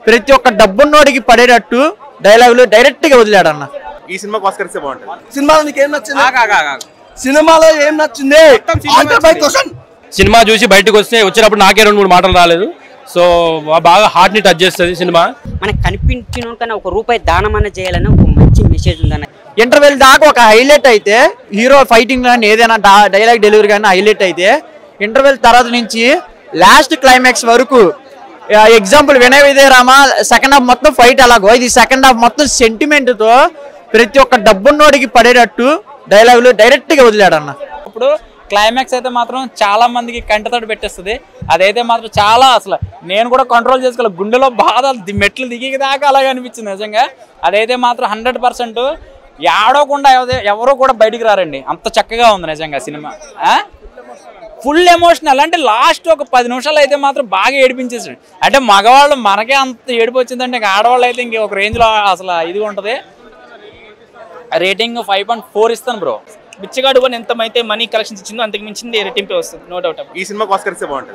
ప్రతి ఒక్క డబ్బున్నోడికి పడేటట్టు డైలాగులు డైరెక్ట్ గా వదిలాడు అన్న ఈ సినిమాకి ఆస్కర్ ఇస్తే బాగుంటుంది సినిమాలో నీకు ఏం నచ్చింది సినిమాలో ఏం నచ్చింది ఆన్సర్ బై క్వశ్చన్ సినిమా చూసి బయటకు వస్తే వచ్చినప్పుడు నాకే రెండు మూడు మాటలు రాలేదు సో బాగా హార్ట్ ని టచ్ చేస్తుంది సినిమా మనకు కనిపించిన కన్నా ఒక రూపాయి దానం అన్న చేయాలని ఒక మంచి మెసేజ్ ఉందన్న ఇంటర్వెల్ దాకా ఒక హైలైట్ అయితే హీరో ఫైటింగ్ కానీ ఏదైనా డైలాగ్ డెలివరీ కానీ హైలైట్ అయితే ఇంటర్వెల్ తర్వాత నుంచి లాస్ట్ క్లైమాక్స్ వరకు example Vinaya Vijaya Rama second half మొత్తం ఫైట్ అలాగో ఇది సెకండ్ హాఫ్ మొత్తం సెంటిమెంట్ తో ప్రతి ఒక్క డబ్బున్నోడికి పడేటట్టు డైలాగులు డైరెక్ట్ గా వదిలాడు అన్న ఇప్పుడు క్లైమాక్స్ అయితే మాత్రం చాలా మందికి కంటతోటి పెట్టేస్తుంది అదైతే మాత్రం చాలా అసలు నేను కూడా కంట్రోల్ చేసుకోవాలి గుండెలో బాధ ది- మెట్లు దిగి దాకా అలాగే అనిపించింది నిజంగా అదైతే మాత్రం హండ్రెడ్ పర్సెంట్ ఏడవకుండా ఎవరు- ఎవరు కూడా బయటికి రారండి అంత చక్కగా ఉంది నిజంగా సినిమా ఫుల్ ఎమోషనల్ అంటే లాస్ట్ ఒక పది నిమిషాలు అయితే మాత్రం బాగా ఏడిపించేసాడు అంటే మగవాళ్ళు మనకే అంత ఏడుపు వచ్చిందంటే ఇంకా ఆడవాళ్ళు అయితే ఇంక ఒక రేంజ్లో అసలు ఇది ఉంటుంది రేటింగ్ ఫైవ్ పాయింట్ ఫోర్ ఇస్తాను బ్రో బిచ్చగాడు కూడా ఎంతమైతే మనీ కలెక్షన్స్ ఇచ్చిందో అంతకు మించింది రెట్టింపే వస్తుంది నో డౌట్ ఈ సినిమాకి ఆస్కర్ ఇస్తే బాగుంటుంది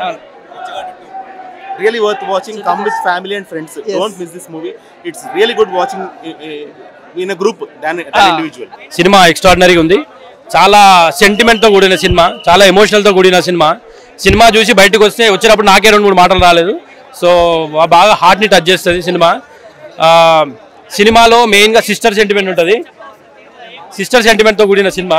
really worth watching come with family and friends don't miss this movie it's really good watching in a group than individual సినిమా ఎక్స్ట్రాడినరీగా ఉంది చాలా sentiment తో కూడిన సినిమా చాలా emotional తో కూడిన సినిమా సినిమా చూసి బయటకు వస్తే వచ్చినప్పుడు నాకే రెండు మూడు మాటలు రాలేదు సో బాగా heart ని టచ్ చేస్తుంది సినిమా ఆ, సినిమాలో మెయిన్గా సిస్టర్ సెంటిమెంట్ ఉంటుంది సిస్టర్ సెంటిమెంట్తో కూడిన సినిమా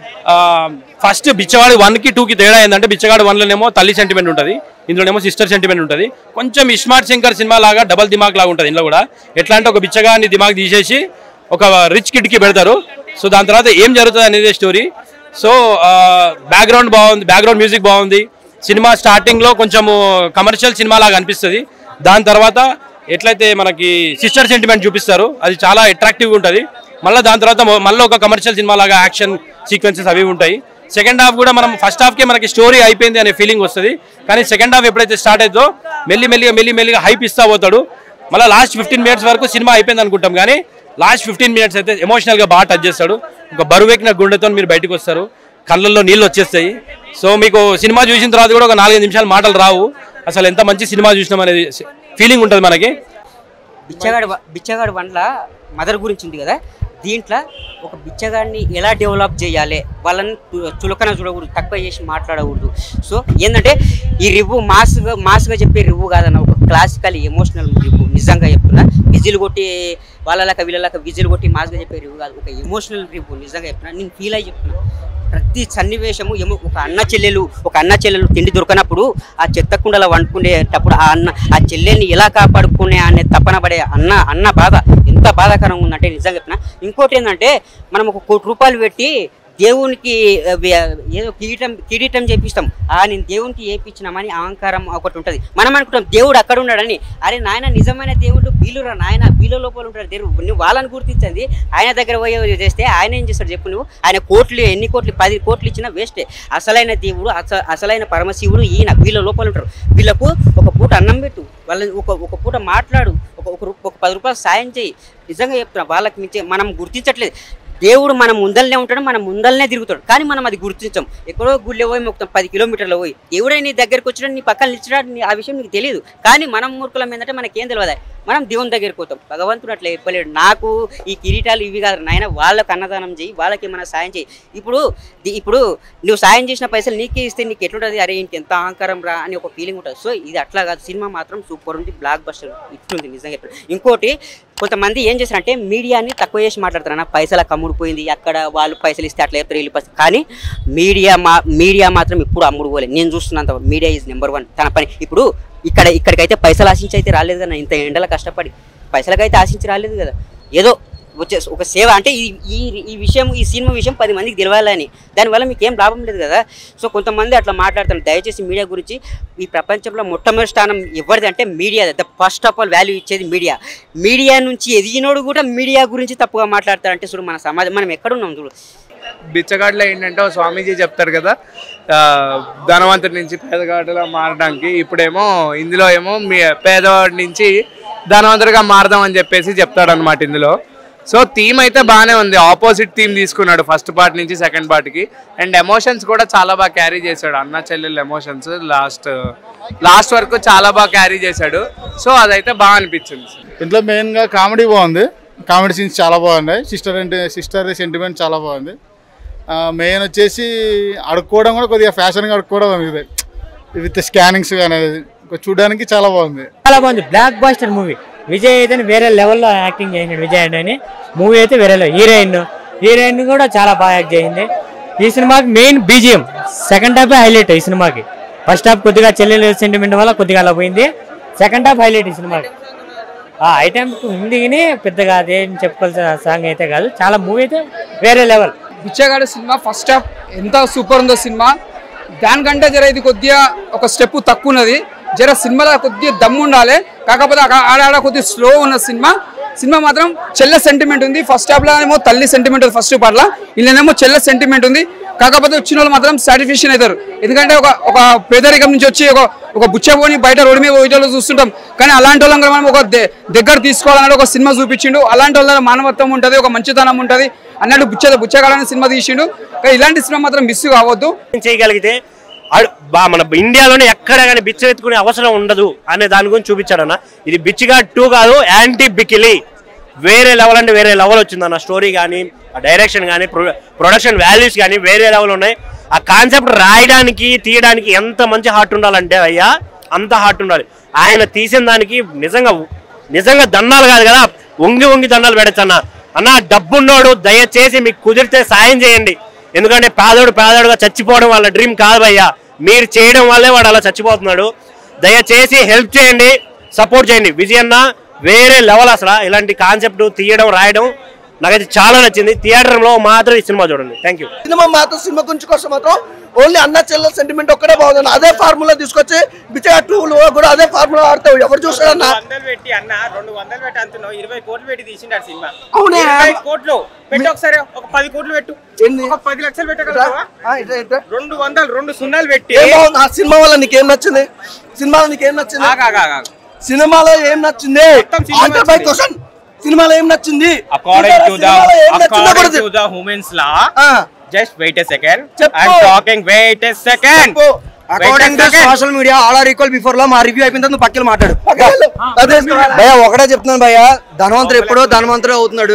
ఫస్ట్ బిచ్చగాడు వన్కి టూకి తేడా ఏంటంటే బిచ్చగాడు వన్లోనేమో తల్లి సెంటిమెంట్ ఉంటుంది ఇందులోనేమో సిస్టర్ సెంటిమెంట్ ఉంటుంది కొంచెం ఇస్మార్ట్ శంకర్ సినిమా లాగా డబల్ దిమాగ్ లాగా ఉంటుంది ఇందులో కూడా ఎట్లా అంటే ఒక బిచ్చగాడిని దిమాగ్ తీసేసి ఒక రిచ్ కిడ్కి పెడతారు సో దాని తర్వాత ఏం జరుగుతుంది అనేది స్టోరీ సో బ్యాక్గ్రౌండ్ బాగుంది బ్యాక్గ్రౌండ్ మ్యూజిక్ బాగుంది సినిమా స్టార్టింగ్లో కొంచెము కమర్షియల్ సినిమా లాగా అనిపిస్తుంది దాని తర్వాత ఎట్లయితే మనకి సిస్టర్ సెంటిమెంట్ చూపిస్తారు అది చాలా అట్రాక్టివ్గా ఉంటుంది మళ్ళీ దాని తర్వాత మొ- మళ్ళీ ఒక కమర్షియల్ సినిమా లాగా యాక్షన్ సీక్వెన్సెస్ అవి ఉంటాయి సెకండ్ హాఫ్ కూడా మనం ఫస్ట్ హాఫ్కే మనకి స్టోరీ అయిపోయింది అనే ఫీలింగ్ వస్తుంది కానీ సెకండ్ హాఫ్ ఎప్పుడైతే స్టార్ట్ అవుతుందో మెల్లి మెల్లిగా మెల్లి మెల్లిగా హైప్ ఇస్తా పోతాడు మళ్ళీ లాస్ట్ ఫిఫ్టీన్ మినిట్స్ వరకు సినిమా అయిపోయింది అనుకుంటాం కానీ లాస్ట్ ఫిఫ్టీన్ మినిట్స్ అయితే ఎమోషనల్గా బాగా టచ్ చేస్తాడు ఒక బరువెక్కిన గుండెతో మీరు బయటకు వస్తారు కళ్ళల్లో నీళ్ళు వచ్చేస్తాయి సో మీకు సినిమా చూసిన తర్వాత కూడా ఒక నాలుగైదు నిమిషాలు మాటలు రావు అసలు ఎంత మంచి సినిమా చూసినాం అనేది ఫీలింగ్ ఉంటుంది మనకి బిచ్చగాడు వ- బిచ్చగాడు వండ్ల మదర్ గురించి ఉంది కదా దీంట్లో ఒక బిచ్చగాడిని ఎలా డెవలప్ చేయాలి వాళ్ళని టు- చులకన చూడకూడదు తక్కువ చేసి మాట్లాడకూడదు సో ఏంటంటే ఈ రివ్యూ మాస్గా మాస్గా చెప్పే రివ్యూ కాదన్న ఒక క్లాసికల్ ఎమోషనల్ రివ్యూ నిజంగా చెప్తున్నా విజిల్ కొట్టి వాళ్ళలాక వీళ్ళలాక విజిల్ కొట్టి మాస్గా చెప్పే రివ్యూ కాదు ఒక ఎమోషనల్ రివ్యూ నిజంగా చెప్తున్నా నేను ఫీల్ అయ్యి చెప్తున్నా ప్రతి సన్నివేశము ఏమో ఒక అన్న చెల్లెలు ఒక అన్న చెల్లెలు తిండి దొరకనప్పుడు ఆ చెత్త కుండలో వండుకునేటప్పుడు ఆ అన్న ఆ చెల్లెల్ని ఎలా కాపాడుకునే అనే తపన పడే అన్న అన్న బాధ ఎంత బాధాకరంగా ఉందంటే నిజంగా చెప్పిన ఇంకోటి ఏంటంటే మనం ఒక కోటి రూపాయలు పెట్టి దేవునికి ఆ, వి- ఏదో కిరీటం కిరీటం చేపిస్తాం ఆ నేను దేవునికి చేపించినామని అహంకారం ఒకటి ఉంటుంది మనం అనుకుంటాం దేవుడు అక్కడ ఉన్నాడని అరే నాయన నిజమైన దేవుడు వీలురా నాయన వీళ్ళ లోపల ఉంటాడు దేవుడు నువ్వు వాళ్ళని గుర్తించండి ఆయన దగ్గర పోయి చేస్తే ఆయన ఏం చేస్తాడు చెప్పు నువ్వు ఆయన కోట్లు ఎన్ని కోట్లు పది కోట్లు ఇచ్చినా వేస్టే అసలైన దేవుడు అస- అసలైన పరమశివుడు ఈయన వీళ్ళ లోపల ఉంటారు వీళ్ళకు ఒక పూట అన్నం పెట్టు వాళ్ళని ఒక ఒక పూట మాట్లాడు ఒక ఒక రూ- ఒక పది రూపాయలు సాయం చేయి నిజంగా చెప్తున్నా వాళ్ళకి మించి మనం గుర్తించట్లేదు దేవుడు మన ముందల్నే ఉంటాడు మన ముందల్నే తిరుగుతాడు కానీ మనం అది గుర్తించాం ఎక్కడో గుళ్ళో పోయి మొత్తం పది కిలోమీటర్లు పోయి దేవుడే నీ దగ్గరికి వచ్చినాడు నీ పక్కన నిలిచినాడు నీ- ఆ విషయం నీకు తెలియదు కానీ మనం మూర్ఖులం ఏంటంటే మనకేం తెలియదు మనం దేవుని దగ్గరికి పోతాం భగవంతుడు అట్లా చెప్పలేడు నాకు ఈ కిరీటాలు ఇవి కాదు నాయన వాళ్ళకు అన్నదానం చేయి వాళ్ళకి ఏమైనా సాయం చేయి ఇప్పుడు ది- ఇప్పుడు నువ్వు సాయం చేసిన పైసలు నీకే ఇస్తే నీకు ఎట్లుంటుంది అరే ఇంక ఎంత అహంకారం రా అని ఒక ఫీలింగ్ ఉంటుంది సో ఇది అట్లా కాదు సినిమా మాత్రం సూపర్ ఉంది బ్లాక్ బస్టర్ ఇట్లుంది నిజంగా చెప్తున్నా. ఇంకోటి కొంతమంది ఏం చేస్తారంటే మీడియాని తక్కువ చేసి మాట్లాడతారు అన్న పైసల కమ్ముడిపోయింది అక్కడ వాళ్ళు పైసలు ఇస్తే అట్లా చెప్తారు వీళ్ళు పైసలు కానీ మీడియా మా మీడియా మాత్రం ఇప్పుడు అమ్ముడు పోలేదు నేను చూస్తున్నంత మీడియా ఈజ్ నెంబర్ వన్ తన పని ఇప్పుడు ఇక్కడ ఇక్కడికైతే పైసలు ఆశించి అయితే రాలేదు కదా ఇంత ఎండల కష్టపడి పైసలకైతే ఆశించి రాలేదు కదా ఏదో వచ్చే ఒక సేవ అంటే ఈ ఈ ఈ విషయం ఈ సినిమా విషయం పది మందికి తెలియాలని దానివల్ల మీకు ఏం లాభం లేదు కదా సో కొంతమంది అట్లా మాట్లాడతారు దయచేసి మీడియా గురించి ఈ ప్రపంచంలో మొట్టమొదటి స్థానం ఎవరిది అంటే media the first of all value ఇచ్చేది మీడియా మీడియా నుంచి ఎదిగినోడు కూడా మీడియా గురించి తప్పుగా మాట్లాడతారంటే చూడు మన సమాజం మనం ఎక్కడున్నాం చూడు బిచ్చగాడులో ఏంటంటే ఓ స్వామీజీ చెప్తారు కదా ఆ, ధనవంతుడి నుంచి పేదగాడులా మారడానికి ఇప్పుడేమో ఇందులో ఏమో మీ పేదవాడి నుంచి ధనవంతుడిగా మారదాం అని చెప్పేసి చెప్తాడు అనమాట ఇందులో సో థీమ్ అయితే బాగానే ఉంది ఆపోజిట్ థీమ్ తీసుకున్నాడు ఫస్ట్ పార్ట్ నుంచి సెకండ్ పార్ట్కి అండ్ ఎమోషన్స్ కూడా చాలా బాగా క్యారీ చేశాడు అన్న చెల్లెళ్ళ ఎమోషన్స్ లాస్ట్ లాస్ట్ వరకు చాలా బాగా క్యారీ చేశాడు సో అదైతే బాగా అనిపించింది ఇంట్లో మెయిన్గా కామెడీ బాగుంది కామెడీ సీన్స్ చాలా బాగున్నాయి సిస్టర్ అంటే సిస్టర్ సెంటిమెంట్ చాలా బాగుంది మెయిన్ వచ్చేసి అడుక్కోవడం కూడా కొద్దిగా ఫ్యాషన్గా అడుక్కోవడం ఇది విత్ స్కానింగ్స్ కానీ చూడడానికి చాలా బాగుంది చాలా బాగుంది బ్లాక్ బాస్టర్ మూవీ విజయ్ అయితే వేరే లెవెల్లో యాక్టింగ్ చేసినాడు విజయ్ అని మూవీ అయితే వేరే level. హీరోయిన్ హీరోయిన్ కూడా చాలా బాగా యాక్ట్ చేసింది ఈ సినిమాకి main BGM second half highlight ఈ సినిమాకి ఫస్ట్ హాఫ్ కొద్దిగా చెల్లెలు సెంటిమెంట్ వల్ల కొద్దిగా అలా పోయింది సెకండ్ హాఫ్ హైలైట్ ఈ సినిమాకి ఆ ఐటమ్ హిందీని పెద్దగా అదేం చెప్పుకోవాల్సిన సాంగ్ అయితే కాదు చాలా మూవీ అయితే వేరే లెవెల్ బిచ్చగాడు సినిమా ఫస్ట్ హాఫ్ ఎంత సూపర్ ఉందో సినిమా దానికంటే జర ఇది కొద్దిగా ఒక స్టెప్ తక్కువ ఉన్నది జర సినిమాలో కొద్దిగా దమ్ము ఉండాలి కాకపోతే అక్కడ ఆడాడ కొద్దిగా స్లో ఉన్న సినిమా సినిమా మాత్రం చెల్ల సెంటిమెంట్ ఉంది ఫస్ట్ హాఫ్ లో ఏమో తల్లి సెంటిమెంట్ ఉంది ఫస్ట్ పార్ట్ లో ఇల్లేమో చెల్ల సెంటిమెంట్ ఉంది కాకపోతే వచ్చిన వాళ్ళు మాత్రం సాటిస్ఫాక్షన్ అవుతారు ఎందుకంటే ఒక ఒక పేదరికం నుంచి వచ్చి ఒక ఒక బుచ్చబోని బయట రోడ్డు మీద పోయే వాళ్ళు చూస్తుంటాం కానీ అలాంటి వాళ్ళని కూడా మనం ఒక ద- దగ్గర తీసుకోవాలన్నట్టు ఒక సినిమా చూపించిండు అలాంటి వాళ్ళ మానవత్వం ఉంటుంది ఒక మంచితనం ఉంటుంది అన్నట్టు బుచ్చ బుచ్చగాలని సినిమా తీసిండు కానీ ఇలాంటి సినిమా మాత్రం మిస్ కావద్దు చేయగలిగితే ఆడు- బా మన ఇండియాలోనే ఎక్కడ కానీ బిచ్చ ఎత్తుకునే అవసరం ఉండదు అనే దాని గురించి చూపించాడన్న ఇది బిచ్చిగా టూ కాదు యాంటీ బికిలి వేరే లెవెల్ అంటే వేరే లెవెల్ వచ్చిందన్న స్టోరీ కానీ ఆ డైరెక్షన్ కానీ ప్రొడక్షన్ వాల్యూస్ కానీ వేరే లెవెల్ ఉన్నాయి ఆ కాన్సెప్ట్ రాయడానికి తీయడానికి ఎంత మంచి హార్ట్ ఉండాలంటే అయ్యా అంత హార్ట్ ఉండాలి ఆయన తీసిన దానికి నిజంగా నిజంగా దండాలు కాదు కదా వంగి వంగి దండాలు పెడచ్చన్న అన్న డబ్బున్నోడు దయచేసి మీకు కుదిరితే సాయం చేయండి ఎందుకంటే పేదోడు పేదోడుగా చచ్చిపోవడం వాళ్ళ డ్రీమ్ కాదు భయ్యా మీరు చేయడం వల్లే వాడు అలా చచ్చిపోతున్నాడు దయచేసి హెల్ప్ చేయండి సపోర్ట్ చేయండి విజయన్న వేరే లెవెల్ అసలు ఇలాంటి కాన్సెప్ట్ తీయడం రాయడం నాకైతే చాలా నచ్చింది థియేటర్లో మాత్రం ఈ సినిమా చూడండి థ్యాంక్ యూ సినిమా మాత్రం సినిమా గురించి కోసం మాత్రం ఓన్లీ అన్న చెల్లెల సెంటిమెంట్ ఒక్కడే బాగుంది అదే ఫార్ములా తీసుకొచ్చి బిచ్చగా టూ లో కూడా అదే ఫార్ములా ఆడతావు ఎవరు చూస్తాడన్నా వందలు పెట్టి అన్న రెండు వందలు పెట్టి అంటున్నావు ఇరవై కోట్లు పెట్టి తీసిండాడు సినిమా అవునే. ఇరవై కోట్లు పెట్టి ఒకసారి ఒక పది కోట్లు పెట్టు ఒక పది లక్షలు పెట్టగలుగుతావా రెండు వందలు రెండు సున్నాలు పెట్టి ఏం బాగుంది ఆ సినిమా వల్ల నీకేం నచ్చింది సినిమాలో నీకేం నచ్చింది ఆగు, ఆగు, ఆగు, ఆగు. సినిమాలో ఏం నచ్చింది సినిమా ఆన్సర్ బై నచ్చింది. క్వశ్చన్ సినిమాలో ఏం నచ్చింది అకార్డింగ్ టు ద సినిమాలో ఏం నచ్చిందో కూడా అకార్డింగ్ టు ద హ్యూమన్స్ లా just wait a second I చెప్పు. Talking wait a second according to social media all are equal before law మా రివ్యూ అయిపోయిన తర్వాత నువ్వు పక్కన మాట్లాడు భయ ఒకటే చెప్తున్నాను భయ ధనవంతుడు ఎప్పుడో ధనవంతుడు అవుతున్నాడు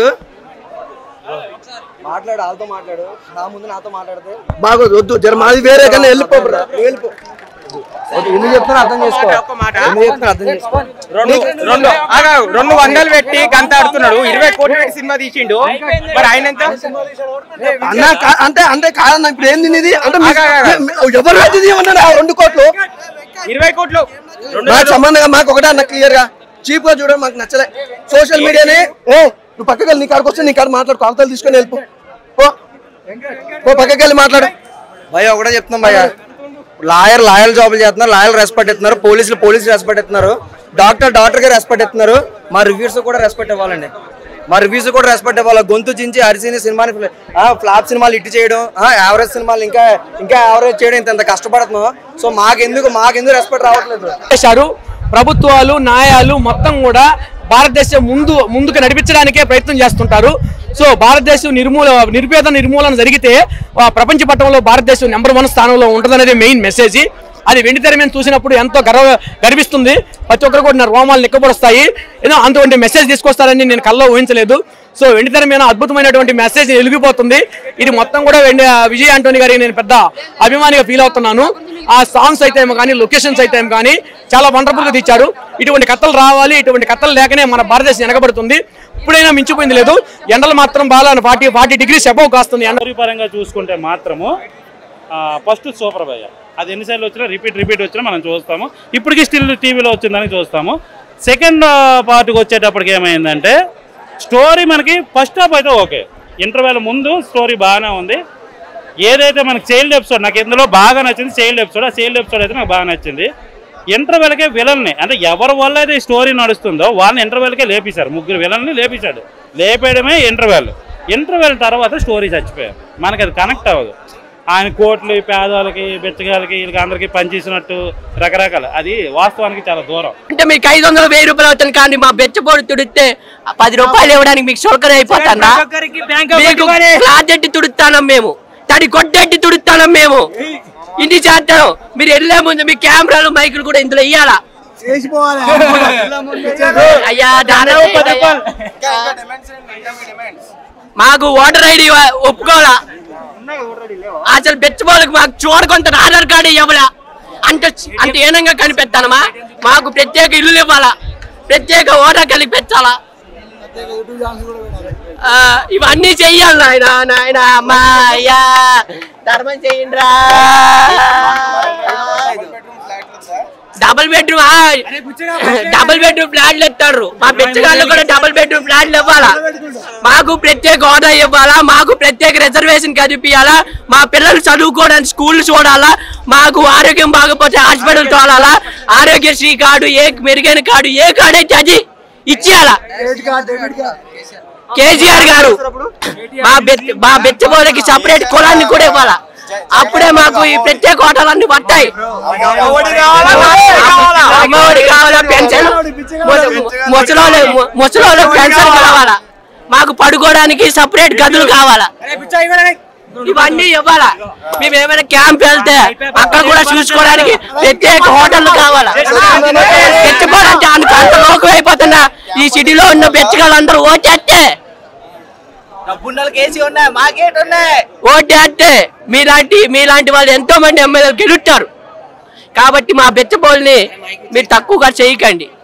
మాట్లాడు వాళ్ళతో మాట్లాడు నా ముందు నాతో మాట్లాడితే బాగోదు వద్దు జర మాది వేరే కానీ వెళ్ళిపో బ్రో, వెళ్ళిపో వద్దు, ఎందుకు చెప్తున్నా అర్థం చేసుకో ఎందుకు చెప్తున్నా అర్థం చేసుకో రెండు రెండు ఆగు, ఆగు. రెండు వందలు పెట్టి గంత ఆడుతున్నాడు ఇరవై కోట్లు పెట్టి సినిమా తీసిండు మరి ఆయన ఎంత అన్న కా- అంటే అంటే కాదన్న ఇప్పుడు ఏంది ఇది అంటే మీ- ఆగు, ఆగు, ఆగు. ఎవరు అయితే తీయమన్నాడు ఆ రెండు కోట్లు ఇరవై కోట్లు రెండు మాకు సంబంధంగా మాకు ఒకటే అన్న క్లియర్ గా చీప్ గా చూడడం మాకు నచ్చలే సోషల్ మీడియాని ఏ నువ్వు పక్కకి వెళ్ళి నీ కాడికి వస్తే నీ కాడ మాట్లాడు కాగితాలు తీసుకొని వెళ్ళిపో పో పో పక్కకి వెళ్ళి మాట్లాడు భయ ఒకటే చెప్తున్నాం భయ లాయర్ లాయర్ జాబులు చేస్తున్నారు లాయర్ రెస్పెక్ట్ ఇస్తున్నారు పోలీసులు పోలీసులు రెస్పెక్ట్ ఇస్తున్నారు డాక్టర్ డాక్టర్ గా రెస్పెక్ట్ ఇస్తున్నారు మా రివ్యూస్ కూడా రెస్పెక్ట్ ఇవ్వాలండి మా రివ్యూస్ కూడా రెస్పెక్ట్ ఇవ్వాలి గొంతు చించి అరిసిని సినిమాని ఫ్లాప్ సినిమాలు ఇటు చేయడం యావరేజ్ సినిమాలు ఇంకా ఇంకా యావరేజ్ చేయడం ఇంత ఇంత కష్టపడుతున్నాం సో మాకెందుకు మాకెందుకు రెస్పెక్ట్ రావట్లేదు చేశారు ప్రభుత్వాలు న్యాయాలు మొత్తం కూడా భారతదేశం ముందు ముందుకు నడిపించడానికే ప్రయత్నం చేస్తుంటారు సో భారతదేశం నిర్మూల నిర్పేద నిర్మూలన జరిగితే ఆ, ప్రపంచ పట్టణంలో భారతదేశం నెంబర్ వన్ స్థానంలో ఉంటుందనేది మెయిన్ మెసేజ్ అది వెండి తెర మీద చూసినప్పుడు ఎంతో గర్వ గర్విస్తుంది ప్రతి ఒక్కరు కూడా నా రోమాలు నిక్కబొడుస్తాయి ఏదో అటువంటి మెసేజ్ తీసుకొస్తారని నేను కల్లో ఊహించలేదు సో వెండి తెర మీద అద్భుతమైనటువంటి మెసేజ్ వెలిగిపోతుంది ఇది మొత్తం కూడా వెండి విజయ్ ఆంటోని గారికి నేను పెద్ద అభిమానిగా ఫీల్ అవుతున్నాను ఆ సాంగ్స్ అయితే ఏమో కానీ లొకేషన్స్ అయితే ఏమో కానీ చాలా వండర్ఫుల్ గా తెచ్చారు ఇటువంటి కథలు రావాలి ఇటువంటి కథలు లేకనే మన భారతదేశం వెనకబడుతుంది ఇప్పుడైనా మించిపోయింది లేదు ఎండలు మాత్రం బాగా ఫార్టీ ఫార్టీ డిగ్రీస్ అబౌవ్ కాస్తుంది ఎండ స్టోరీ పరంగా చూసుకుంటే మాత్రము ఫస్ట్ సూపర్ భయ్య అది ఎన్నిసార్లు వచ్చినా రిపీట్ రిపీట్ వచ్చినా మనం చూస్తాము ఇప్పటికీ స్టిల్ టీవీలో వచ్చిందని చూస్తాము సెకండ్ పార్ట్కి వచ్చేటప్పటికి ఏమైందంటే స్టోరీ మనకి ఫస్ట్ హాఫ్ అయితే ఓకే ఇంటర్వెల్ ముందు స్టోరీ బాగానే ఉంది ఏదైతే మనకి చైల్డ్ ఎపిసోడ్ నాకు ఇందులో బాగా నచ్చింది చైల్డ్ ఎపిసోడ్ ఆ చైల్డ్ ఎపిసోడ్ అయితే నాకు బాగా నచ్చింది ఇంటర్వెల్కే విలన్ని అంటే ఎవరి వల్ల అయితే ఈ స్టోరీ నడుస్తుందో వాళ్ళని ఇంటర్వెల్కే లేపేశారు ముగ్గురు విలన్ని లేపేశాడు లేపేయడమే ఇంటర్వెల్ ఇంటర్వెల్ తర్వాత స్టోరీ చచ్చిపోయారు మనకి అది కనెక్ట్ అవ్వదు ఆయన కోట్లు ఈ పేదవాళ్ళకి బిచ్చగాళ్ళకి వీళ్ళకి అందరికీ పనిచేసినట్టు రకరకాలు అది వాస్తవానికి చాలా దూరం అంటే మీకు ఐదు వందలు వెయ్యి రూపాయలు అవుతుంది కానీ మా బెచ్చపోడు తుడితే పది రూపాయలు ఇవ్వడానికి మీకు సౌకర్యం అయిపోతుందా మీకు క్లాత్ ఎట్టి తుడుతానం మేము తడి కొట్టెట్టి తుడుతానం మేము ఇంటి చేస్తాం మీరు వెళ్ళే ముందు మీ కెమెరాలు మైకులు కూడా ఇందులో ఇయ్యాలా అయ్యా దాదాపు మాకు ఓటర్ ఐడి ఒప్పుకోవాలా అసలు బెచ్చబోళ్ళకి మాకు చూడకొంత ఆధార్ కార్డు ఇవ్వాలా అంటే అంటే ఏనంగా కనిపెట్టానమా మాకు ప్రత్యేక ఇల్లు ఇవ్వాలా ప్రత్యేక ఓటర్ కనిపించాలా ఆ, ఇవన్నీ చెయ్యాలి నాయన నాయన అమ్మా అయ్యా ధర్మం చెయ్యండి డబుల్ బెడ్రూమ్ డబుల్ బెడ్రూమ్ ఫ్లాట్లు ఎత్తారు మా పిచ్చగాళ్ళు కూడా డబుల్ బెడ్రూమ్ ఫ్లాట్లు ఇవ్వాలా మాకు ప్రత్యేక హోదా ఇవ్వాలా మాకు ప్రత్యేక రిజర్వేషన్ కల్పించాలా మా పిల్లలు చదువుకోవడానికి స్కూల్ చూడాలా మాకు ఆరోగ్యం బాగపోతే హాస్పిటల్ తోలాలా ఆరోగ్యశ్రీ కార్డు ఏ మెరుగైన కార్డు ఏ కార్డు అయితే అది ఇచ్చేయాలా కేసీఆర్ గారు మా బెచ్చ మా బెచ్చబోలకి సపరేట్ కులాన్ని కూడా ఇవ్వాలా అప్పుడే మాకు ఈ ప్రత్యేక హోటలన్నీ పట్టాయి అమ్మఒడి కావాలా పెన్షన్ ముసలోళ్ళు ముసలోళ్ళు పెన్షన్ కావాలా మాకు పడుకోవడానికి సపరేట్ గదులు కావాలా ఇవన్నీ ఇవ్వాలా మేము ఏమైనా క్యాంప్ వెళ్తే అక్కడ కూడా చూసుకోవడానికి ప్రత్యేక హోటల్ కావాలా బెచ్చపోవడానికి అంత అంత లోకం అయిపోతున్నా ఈ సిటీలో ఉన్న బెచ్చగాళ్ళందరూ ఓటేస్తే డబ్బున్నోళ్ళు కేసీ ఉన్నాయి మాకేట్ ఉన్నాయి ఓటేస్తే మీలాంటి మీలాంటి వాళ్ళు ఎంతో మంది ఎమ్మెల్యేలు గెలుస్తారు కాబట్టి మా బెచ్చబోల్ని మీరు తక్కువగా చేయకండి